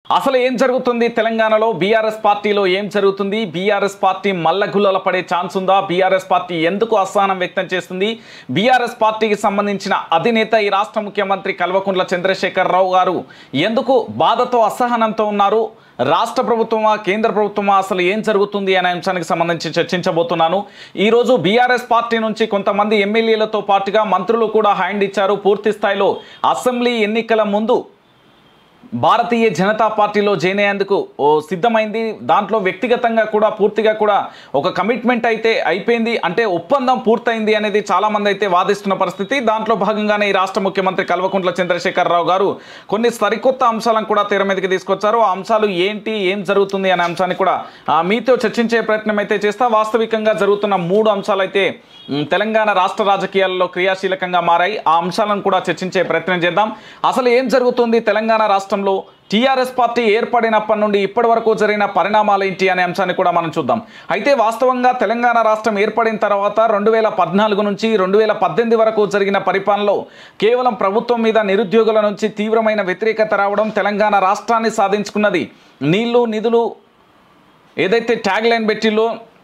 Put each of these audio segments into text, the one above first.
అసలు ఏం జరుగుతుంది తెలంగాణలో బీఆర్ఎస్ పార్టీలో ఏం జరుగుతుంది బీఆర్ఎస్ పార్టీ మల్లగుల్లల పడే ఛాన్స్ ఉందా బీఆర్ఎస్ పార్టీ ఎందుకు అసహనం వ్యక్తం చేస్తుంది బీఆర్ఎస్ పార్టీకి సంబంధించిన అధినేత ఈ రాష్ట్ర ముఖ్యమంత్రి కల్వకుంట్ల చంద్రశేఖరరావు గారు ఎందుకు బాధతో అసహనంతో ఉన్నారు రాష్ట్ర ప్రభుత్వమా కేంద్ర ప్రభుత్వమా అసలు ఏం జరుగుతుంది అనే అంశానికి సంబంధించి చర్చించబోతున్నాను ఈరోజు బీఆర్ఎస్ పార్టీ నుంచి కొంతమంది ఎమ్మెల్యేలతో పాటుగా మంత్రులు కూడా హ్యాండ్ ఇచ్చారు పూర్తి స్థాయిలో అసెంబ్లీ ఎన్నికల ముందు భారతీయ జనతా పార్టీలో జాయిన్ అయ్యేందుకు ఓ సిద్ధమైంది దాంట్లో వ్యక్తిగతంగా కూడా పూర్తిగా కూడా ఒక కమిట్మెంట్ అయితే అయిపోయింది అంటే ఒప్పందం పూర్తయింది అనేది చాలా మంది అయితే వాదిస్తున్న పరిస్థితి దాంట్లో భాగంగానే ఈ రాష్ట్ర ముఖ్యమంత్రి కల్వకుంట్ల చంద్రశేఖరరావు గారు కొన్ని సరికొత్త అంశాలను కూడా తెర మీదకి తీసుకొచ్చారు ఆ అంశాలు ఏంటి ఏం జరుగుతుంది అనే అంశాన్ని కూడా ఆ, మీతో చర్చించే ప్రయత్నం అయితే చేస్తా వాస్తవికంగా జరుగుతున్న మూడు అంశాలు అయితే ఉమ్, తెలంగాణ రాష్ట్ర రాజకీయాల్లో క్రియాశీలకంగా మారాయి ఆ అంశాలను కూడా చర్చించే ప్రయత్నం చేద్దాం అసలు ఏం జరుగుతుంది తెలంగాణ రాష్ట్రంలో టీఆర్ఎస్ పార్టీ ఏర్పడినప్పటి నుండి ఇప్పటి వరకు జరిగిన పరిణామాలు ఏంటి అనే అంశాన్ని కూడా మనం చూద్దాం అయితే వాస్తవంగా తెలంగాణ రాష్ట్రం ఏర్పడిన తర్వాత రెండు వేల పద్నాలుగు నుంచి రెండు వేల పద్దెనిమిది వరకు జరిగిన పరిపాలనలో కేవలం ప్రభుత్వం మీద నిరుద్యోగుల నుంచి తీవ్రమైన వ్యతిరేకత రావడం తెలంగాణ రాష్ట్రాన్ని సాధించుకున్నది నీళ్లు నిధులు ఏదైతే ట్యాగ్ లైన్ పెట్టిల్లో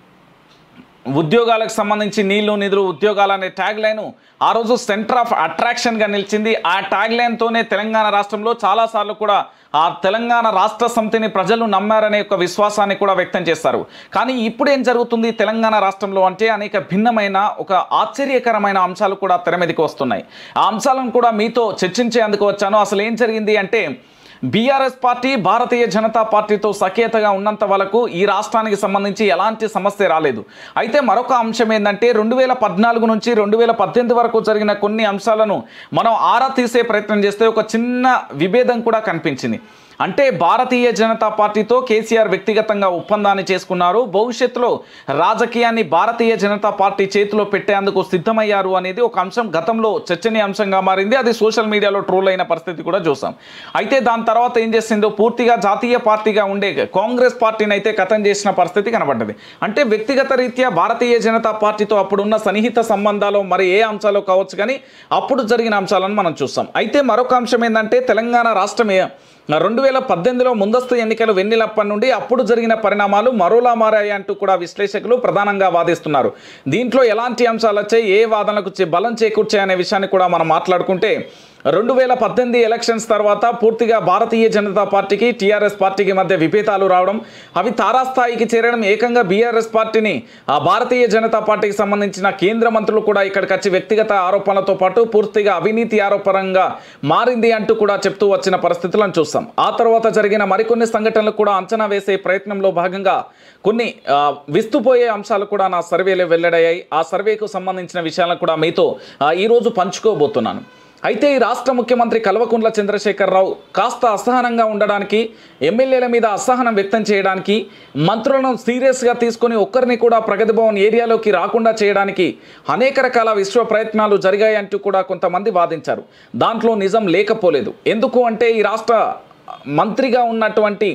ఉద్యోగాలకు సంబంధించి నీళ్లు నిధులు ఉద్యోగాలు అనే ట్యాగ్ లైన్ ఆ రోజు సెంటర్ ఆఫ్ అట్రాక్షన్గా నిలిచింది ఆ ట్యాగ్ లైన్తోనే తెలంగాణ రాష్ట్రంలో చాలాసార్లు కూడా ఆ తెలంగాణ రాష్ట్ర సమితిని ప్రజలు నమ్మారనే ఒక విశ్వాసాన్ని కూడా వ్యక్తం చేస్తారు కానీ ఇప్పుడు ఏం జరుగుతుంది తెలంగాణ రాష్ట్రంలో అంటే అనేక భిన్నమైన ఒక ఆశ్చర్యకరమైన అంశాలు కూడా తెర మీదకి వస్తున్నాయి ఆ అంశాలను కూడా మీతో చర్చించేందుకు వచ్చాను అసలు ఏం జరిగింది అంటే బీఆర్ఎస్ పార్టీ భారతీయ జనతా పార్టీతో సఖ్యతగా ఉన్నంత వరకు ఈ రాష్ట్రానికి సంబంధించి ఎలాంటి సమస్య రాలేదు అయితే మరొక అంశం ఏంటంటే రెండు వేల పద్నాలుగు నుంచి రెండు వేల పద్దెనిమిది వరకు జరిగిన కొన్ని అంశాలను మనం ఆరా తీసే ప్రయత్నం చేస్తే ఒక చిన్న విభేదం కూడా కనిపించింది అంటే భారతీయ జనతా పార్టీతో కేసీఆర్ వ్యక్తిగతంగా ఒప్పందాన్ని చేసుకున్నారు భవిష్యత్తులో రాజకీయాన్ని భారతీయ జనతా పార్టీ చేతిలో పెట్టేందుకు సిద్ధమయ్యారు అనేది ఒక అంశం గతంలో చర్చనీయాంశంగా మారింది అది సోషల్ మీడియాలో ట్రోల్ అయిన పరిస్థితి కూడా చూసాం అయితే దాని తర్వాత ఏం చేసిందో పూర్తిగా జాతీయ పార్టీగా ఉండే కాంగ్రెస్ పార్టీని అయితే కథం చేసిన పరిస్థితి కనబడ్డది అంటే వ్యక్తిగత రీత్యా భారతీయ జనతా పార్టీతో అప్పుడున్న సన్నిహిత సంబంధాలు మరి ఏ అంశాలు కావచ్చు కానీ అప్పుడు జరిగిన అంశాలను మనం చూస్తాం అయితే మరొక అంశం ఏంటంటే తెలంగాణ రాష్ట్రమే రెండు వేల పద్దెనిమిదిలో ముందస్తు ఎన్నికలు వెన్నెలప్పటి నుండి అప్పుడు జరిగిన పరిణామాలు మరోలా మారాయి అంటూ కూడా విశ్లేషకులు ప్రధానంగా వాదిస్తున్నారు దీంట్లో ఎలాంటి అంశాలు వచ్చాయి ఏ వాదనలకు చే- బలం చేకూర్చాయి అనే విషయాన్ని కూడా మనం మాట్లాడుకుంటే రెండు వేల పద్దెనిమిది ఎలక్షన్స్ తర్వాత పూర్తిగా భారతీయ జనతా పార్టీకి టీఆర్ఎస్ పార్టీకి మధ్య విభేదాలు రావడం అవి తారాస్థాయికి చేరడం ఏకంగా బీఆర్ఎస్ పార్టీని ఆ భారతీయ జనతా పార్టీకి సంబంధించిన కేంద్ర మంత్రులు కూడా ఇక్కడికి వచ్చి వ్యక్తిగత ఆరోపణలతో పాటు పూర్తిగా అవినీతి ఆరోపణంగా మారింది అంటూ కూడా చెప్తూ వచ్చిన పరిస్థితులను చూస్తాం ఆ తర్వాత జరిగిన మరికొన్ని సంఘటనలు కూడా అంచనా వేసే ప్రయత్నంలో భాగంగా కొన్ని ఆ, విస్తుపోయే అంశాలు కూడా నా సర్వేలో వెల్లడయ్యాయి ఆ సర్వేకు సంబంధించిన విషయాలను కూడా మీతో ఆ, ఈరోజు పంచుకోబోతున్నాను అయితే ఈ రాష్ట్ర ముఖ్యమంత్రి కల్వకుంట్ల చంద్రశేఖరరావు కాస్త అసహనంగా ఉండడానికి ఎమ్మెల్యేల మీద అసహనం వ్యక్తం చేయడానికి మంత్రులను సీరియస్గా తీసుకొని ఒక్కరిని కూడా ప్రగతి భవన్ ఏరియాలోకి రాకుండా చేయడానికి అనేక రకాల విశ్వ ప్రయత్నాలు జరిగాయి అంటూ కూడా కొంతమంది వాదించారు దాంట్లో నిజం లేకపోలేదు ఎందుకు అంటే ఈ రాష్ట్ర మంత్రిగా ఉన్నటువంటి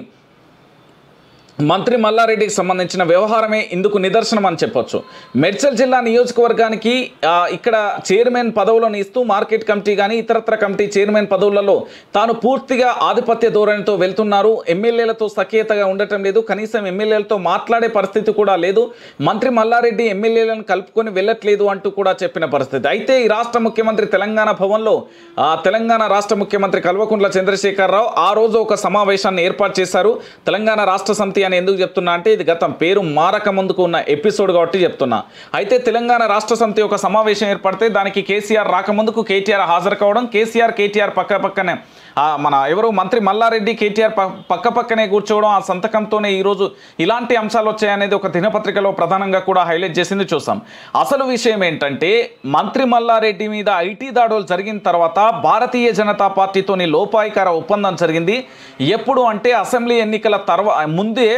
మంత్రి మల్లారెడ్డికి సంబంధించిన వ్యవహారమే ఇందుకు నిదర్శనం అని చెప్పొచ్చు మెడ్చల్ జిల్లా నియోజకవర్గానికి ఆ, ఇక్కడ చైర్మన్ పదవులను ఇస్తూ మార్కెట్ కమిటీ కానీ ఇతరత్ర కమిటీ చైర్మన్ పదవులలో తాను పూర్తిగా ఆధిపత్య ధోరణితో వెళ్తున్నారు ఎమ్మెల్యేలతో సఖ్యతగా ఉండటం లేదు కనీసం ఎమ్మెల్యేలతో మాట్లాడే పరిస్థితి కూడా లేదు మంత్రి మల్లారెడ్డి ఎమ్మెల్యేలను కలుపుకొని వెళ్ళట్లేదు అంటూ కూడా చెప్పిన పరిస్థితి అయితే ఈ రాష్ట్ర ముఖ్యమంత్రి తెలంగాణ భవన్లో ఆ, తెలంగాణ రాష్ట్ర ముఖ్యమంత్రి కల్వకుంట్ల చంద్రశేఖరరావు ఆ రోజు ఒక సమావేశాన్ని ఏర్పాటు చేశారు తెలంగాణ రాష్ట్ర సమితి అని ఎందుకు చెప్తున్నా అంటే ఇది గతం పేరు మారక ముందుకు ఉన్న ఎపిసోడ్ కాబట్టి చెప్తున్నా అయితే తెలంగాణ రాష్ట్ర సమితి ఒక సమావేశం ఏర్పడితే దానికి కేసీఆర్ రాకముందుకు కేటీఆర్ హాజరు కావడం కేసీఆర్ కేటీఆర్ పక్క పక్కనే ఆ, మన ఎవరు మంత్రి మల్లారెడ్డి కేటీఆర్ ప- పక్క పక్కనే కూర్చోవడం ఆ సంతకంతోనే ఈరోజు ఇలాంటి అంశాలు వచ్చాయనేది ఒక దినపత్రికలో ప్రధానంగా కూడా హైలైట్ చేసింది చూసాం అసలు విషయం ఏంటంటే మంత్రి మల్లారెడ్డి మీద ఐటీ దాడులు జరిగిన తర్వాత భారతీయ జనతా పార్టీతోని లోపాయికార ఒప్పందం జరిగింది ఎప్పుడు అంటే అసెంబ్లీ ఎన్నికల తర్వా ముందే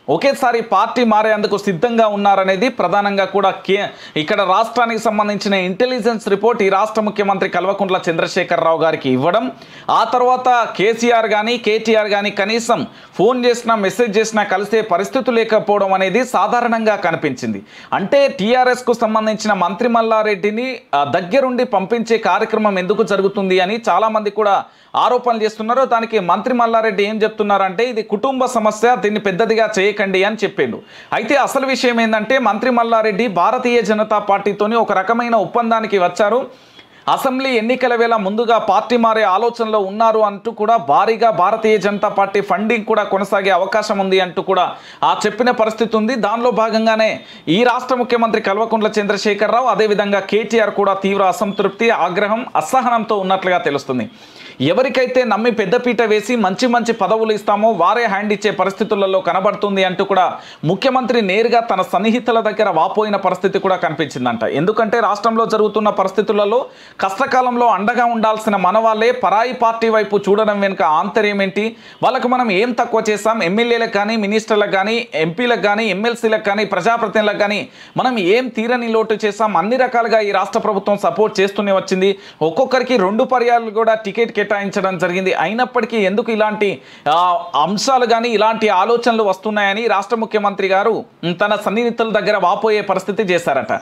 ఒకేసారి పార్టీ మారేందుకు సిద్ధంగా ఉన్నారనేది ప్రధానంగా కూడా కే ఇక్కడ రాష్ట్రానికి సంబంధించిన ఇంటెలిజెన్స్ రిపోర్ట్ ఈ రాష్ట్ర ముఖ్యమంత్రి కల్వకుంట్ల చంద్రశేఖరరావు గారికి ఇవ్వడం ఆ తర్వాత కేసీఆర్ కానీ కేటీఆర్ కానీ కనీసం ఫోన్ చేసినా మెసేజ్ చేసినా కలిసే పరిస్థితి లేకపోవడం అనేది సాధారణంగా కనిపించింది అంటే టీఆర్ఎస్కు సంబంధించిన మంత్రి మల్లారెడ్డిని ఆ, దగ్గరుండి పంపించే కార్యక్రమం ఎందుకు జరుగుతుంది అని చాలామంది కూడా ఆరోపణలు చేస్తున్నారు దానికి మంత్రి మల్లారెడ్డి ఏం చెప్తున్నారంటే ఇది కుటుంబ సమస్య దీన్ని పెద్దదిగా చేయకండి అని చెప్పిండు అయితే అసలు విషయం ఏంటంటే మంత్రి మల్లారెడ్డి భారతీయ జనతా పార్టీతోని ఒక రకమైన ఒప్పందానికి వచ్చారు అసెంబ్లీ ఎన్నికల వేళ ముందుగా పార్టీ మారే ఆలోచనలో ఉన్నారు అంటూ కూడా భారీగా భారతీయ జనతా పార్టీ ఫండింగ్ కూడా కొనసాగే అవకాశం ఉంది అంటూ కూడా ఆ చెప్పిన పరిస్థితి ఉంది దానిలో భాగంగానే ఈ రాష్ట్ర ముఖ్యమంత్రి కల్వకుంట్ల చంద్రశేఖరరావు అదేవిధంగా కేటీఆర్ కూడా తీవ్ర అసంతృప్తి ఆగ్రహం అసహనంతో ఉన్నట్లుగా తెలుస్తుంది ఎవరికైతే నమ్మి పెద్దపీట వేసి మంచి మంచి పదవులు ఇస్తామో వారే హ్యాండ్ ఇచ్చే పరిస్థితులలో కనబడుతుంది అంటూ కూడా ముఖ్యమంత్రి నేరుగా తన సన్నిహితుల దగ్గర వాపోయిన పరిస్థితి కూడా కనిపించిందంట ఎందుకంటే రాష్ట్రంలో జరుగుతున్న పరిస్థితులలో కష్టకాలంలో అండగా ఉండాల్సిన మన వాళ్ళే పరాయి పార్టీ వైపు చూడడం వెనుక ఆంతర్యం ఏంటి వాళ్ళకు మనం ఏం తక్కువ చేస్తాం ఎమ్మెల్యేలకు కానీ మినిస్టర్లకు కానీ ఎంపీలకు కానీ ఎమ్మెల్సీలకు కానీ ప్రజాప్రతినిధులకు కానీ మనం ఏం తీరని లోటు చేస్తాం అన్ని రకాలుగా ఈ రాష్ట్ర ప్రభుత్వం సపోర్ట్ చేస్తూనే వచ్చింది ఒక్కొక్కరికి రెండు పర్యాలు కూడా టికెట్ కేటాయించడం జరిగింది అయినప్పటికీ ఎందుకు ఇలాంటి ఆ, అంశాలు కానీ ఇలాంటి ఆలోచనలు వస్తున్నాయని రాష్ట్ర ముఖ్యమంత్రి గారు ఉమ్, తన సన్నిహితుల దగ్గర వాపోయే పరిస్థితి చేశారట